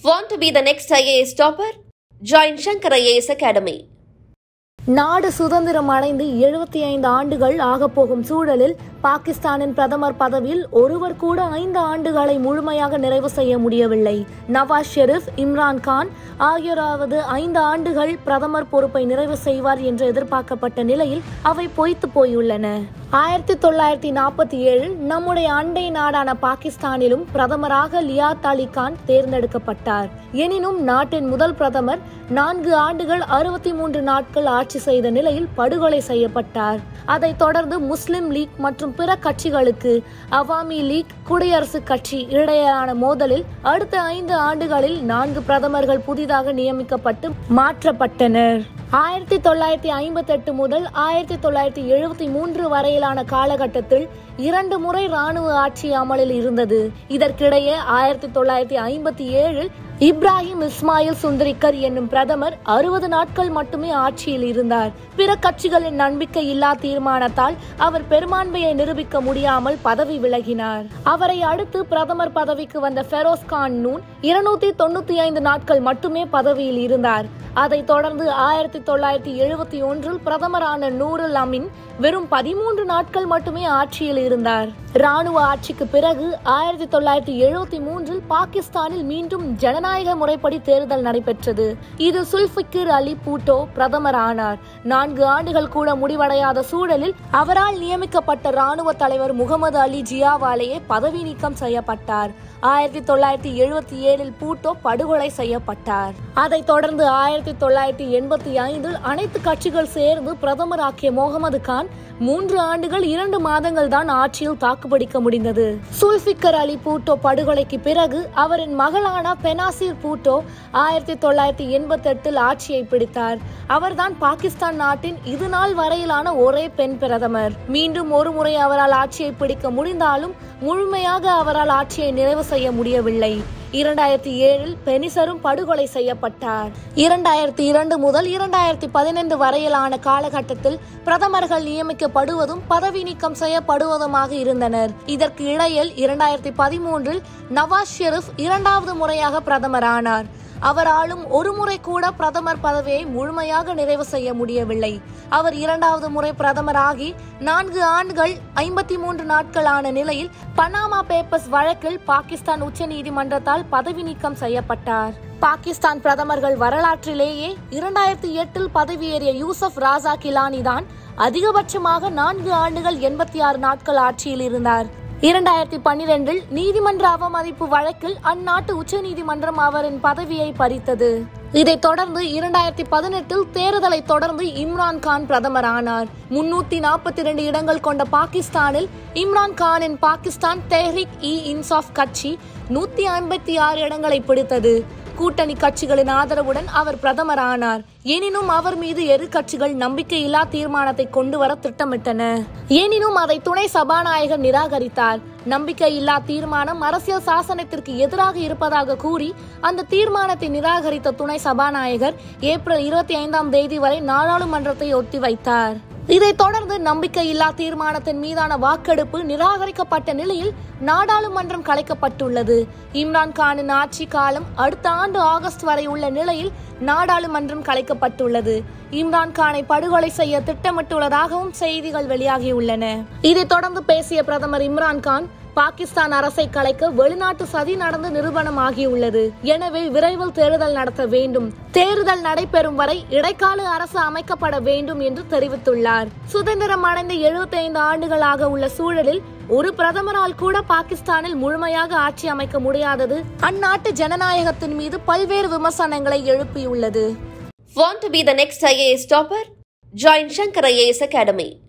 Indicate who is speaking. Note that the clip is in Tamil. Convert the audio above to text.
Speaker 1: Want to be the next IAS topper? Join Shankar IAS Academy.
Speaker 2: நாடு சுதந்திரம் அடைந்து எழுபத்தி ஐந்து ஆண்டுகள் ஆகப்போகும் சூழலில் பாகிஸ்தானின் பிரதமர் பதவியில் ஒருவர் கூட ஐந்து ஆண்டுகளை முழுமையாக நிறைவு செய்ய முடியவில்லை நவாஸ் ஷெரீப் இம்ரான் கான் ஆகியோராவது ஐந்து ஆண்டுகள் பிரதமர் பொறுப்பை நிறைவு செய்வார் என்று எதிர்பார்க்கப்பட்ட நிலையில் அவை பொய்த்து போயுள்ளன ஆயிரத்தி தொள்ளாயிரத்தி நாற்பத்தி ஏழில் நம்முடைய அண்டை நாடான பாகிஸ்தானிலும் பிரதமராக லியாத் அலி கான் தேர்ந்தெடுக்கப்பட்டார் எனினும் நாட்டின் முதல் பிரதமர் நான்கு ஆண்டுகள் அறுபத்தி மூன்று நாட்கள் ஆட்சி செய்த நிலையில் படுகொலை செய்யப்பட்டார் அதைத் தொடர்ந்து முஸ்லிம் லீக் மற்றும் பிற கட்சிகளுக்கு அவாமி லீக் குடியரசுக் கட்சி இடையேயான மோதலில் அடுத்த ஐந்து ஆண்டுகளில் நான்கு பிரதமர்கள் புதிதாக நியமிக்கப்பட்டு மாற்றப்பட்டனர் ஆயிரத்தி தொள்ளாயிரத்தி ஐம்பத்தி எட்டு முதல் ஆயிரத்தி தொள்ளாயிரத்தி எழுபத்தி மூன்று வரையிலான காலகட்டத்தில் இரண்டு முறை ராணுவ ஆட்சி அமலில் இருந்தது இதற்கிடையே ஆயிரத்தி தொள்ளாயிரத்தி ஐம்பத்தி ஏழில் இப்ராஹிம் இஸ்மாயில் சுந்தரிக்கர் என்னும் பிரதமர் அறுபது நாட்கள் மட்டுமே ஆட்சியில் இருந்தார் பிற கட்சிகளின் நம்பிக்கை இல்லா தீர்மானத்தால் அவர் பெரும்பான்மையை நிரூபிக்க முடியாமல் பதவி விலகினார் அவரை அடுத்து பிரதமர் பதவிக்கு வந்த ஃபெரோஸ் கான் நூன் இருநூத்தி தொண்ணூத்தி ஐந்து நாட்கள் மட்டுமே பதவியில் இருந்தார் அதைத் தொடர்ந்து ஆயிரத்தி தொள்ளாயிரத்தி எழுபத்தி ஒன்றில் பிரதமரான நூருல் அமின் வெறும் பதிமூன்று நாட்கள் மட்டுமே ஆட்சியில் இருந்தார் ராணுவ ஆட்சிக்கு பிறகு ஆயிரத்தி தொள்ளாயிரத்தி எழுபத்தி மூன்றில் பாகிஸ்தானில் மீண்டும் ஜனநாயக முறைப்படி தேர்தல் நடைபெற்றது இது சுல்பிக்கிர் அலி பூட்டோ பிரதமர் ஆனார் நான்கு ஆண்டுகள் கூட முடிவடையாத சூழலில் அவரால் நியமிக்கப்பட்ட ராணுவ தலைவர் முகமது அலி ஜியாவாலேயே பதவி நீக்கம் செய்யப்பட்டார் ஆயிரத்தி தொள்ளாயிரத்தி எழுபத்தி ஏழில் பூட்டோ படுகொலை செய்யப்பட்டார் அதைத் தொடர்ந்து ஆயிரத்தி தொள்ளாயிரத்தி எண்பத்தி ஐந்தில் அனைத்து கட்சிகள் சேர்ந்து பிரதமராக்கிய முகமது கான் மூன்று ஆண்டுகள் இரண்டு மாதங்கள் தான் ஆட்சியில் தாக்குப்பிடிக்க முடிந்தது சுல்பிக்கர் அலி பூட்டோ படுகொலைக்கு பிறகு அவரின் மகளான பெனாசிர் பூட்டோ ஆயிரத்தி தொள்ளாயிரத்தி எண்பத்தி எட்டில் ஆட்சியை பிடித்தார் அவர்தான் பாகிஸ்தான் நாட்டின் இது நாள் வரையிலான ஒரே பெண் பிரதமர் மீண்டும் ஒரு முறை அவரால் ஆட்சியை பிடிக்க முடிந்தாலும் முழுமையாக அவரால் ஆட்சியை நிறைவு செய்ய முடியவில்லை இரண்டாயிரத்தி ஏழில் பெனிசரும் படுகொலை செய்யப்பட்டார் இரண்டாயிரத்தி இரண்டு முதல் இரண்டாயிரத்தி பதினைந்து வரையிலான காலகட்டத்தில் பிரதமர்கள் நியமிக்கப்படுவதும் பதவி நீக்கம் செய்யப்படுவதுமாக இருந்தனர் இதற்கு இடையில் இரண்டாயிரத்தி பதிமூன்றில் நவாஸ் ஷெரீப் இரண்டாவது முறையாக பிரதமரானார் அவராலும் ஒரு முறை கூட பிரதமர் பதவியை முழுமையாக நிறைவு செய்ய முடியவில்லை அவர் இரண்டாவது முறை பிரதமராகி நான்கு ஆண்டுகள் ஐம்பத்தி மூன்று நாட்கள் ஆன நிலையில் பனாமா பேப்பர்ஸ் வழக்கில் பாகிஸ்தான் உச்ச நீதிமன்றத்தால் பதவி நீக்கம் செய்யப்பட்டார் பாகிஸ்தான் பிரதமர்கள் வரலாற்றிலேயே இரண்டாயிரத்தி எட்டில் பதவியேறிய யூசப் ராசா கிலானி தான் அதிகபட்சமாக நான்கு ஆண்டுகள் எண்பத்தி ஆறு நாட்கள் ஆட்சியில் இருந்தார் இரண்டாயிரத்தி பன்னிரெண்டில் நீதிமன்ற அவமதிப்பு வழக்கில் அந்நாட்டு உச்சநீதிமன்றம் அவரின் பதவியை பறித்தது இதைத் தொடர்ந்து இரண்டாயிரத்தி பதினெட்டில் தேர்தலை தொடர்ந்து இம்ரான் கான் பிரதமர் ஆனார் முன்னூத்தி நாற்பத்தி இரண்டு இடங்கள் கொண்ட பாகிஸ்தானில் இம்ரான் கானின் பாகிஸ்தான் தெஹ்ரிக் இ இன்சாஃப் கட்சி நூத்தி ஐம்பத்தி ஆறு இடங்களை பிடித்தது கூட்டணி கட்சிகளின் ஆதரவுடன் அவர் பிரதமர் ஆனார் எனினும் அவர் மீது எரு கட்சிகள் நம்பிக்கையில்லா தீர்மானத்தை கொண்டு வர திட்டமிட்டன எனினும் அதை துணை சபாநாயகர் நிராகரித்தார் நம்பிக்கையில்லா தீர்மானம் அரசியல் சாசனத்திற்கு எதிராக இருப்பதாக கூறி அந்த தீர்மானத்தை நிராகரித்த துணை சபாநாயகர் ஏப்ரல் இருபத்தி ஐந்தாம் தேதி வரை நாடாளுமன்றத்தை ஒத்திவைத்தார் இதைத் தொடர்ந்து நம்பிக்கையில்லா தீர்மானத்தின் மீதான வாக்கெடுப்பு நிராகரிக்கப்பட்ட நிலையில் நாடாளுமன்றம் கலைக்கப்பட்டுள்ளது இம்ரான் கானின் ஆட்சி காலம் அடுத்த ஆண்டு ஆகஸ்ட் வரை உள்ள நிலையில் நாடாளுமன்றம் கலைக்கப்பட்டுள்ளது இம்ரான் கானை படுகொலை செய்ய திட்டமிட்டுள்ளதாகவும் செய்திகள் வெளியாகியுள்ளன இதைத் தொடர்ந்து பேசிய பிரதமர் இம்ரான் கான் பாகிஸ்தான் அரசை கலைக்க வெளிநாட்டு சதி நடந்து நிரூபணம் ஆகியுள்ளது எனவே விரைவில் தேர்தல் நடத்த வேண்டும் தேர்தல் நடைபெறும் வரை இடைக்கால அரசு அமைக்கப்பட வேண்டும் என்று தெரிவித்துள்ளார் சுதந்திரம் அடைந்த எழுபத்தி ஐந்து ஆண்டுகளாக உள்ள சூழலில் ஒரு பிரதமரால் கூட பாகிஸ்தானில் முழுமையாக ஆட்சி அமைக்க முடியாதது அந்நாட்டு ஜனநாயகத்தின் மீது பல்வேறு விமர்சனங்களை எழுப்பியுள்ளது
Speaker 1: Want to be the next IAS topper? Join Shankar IAS Academy.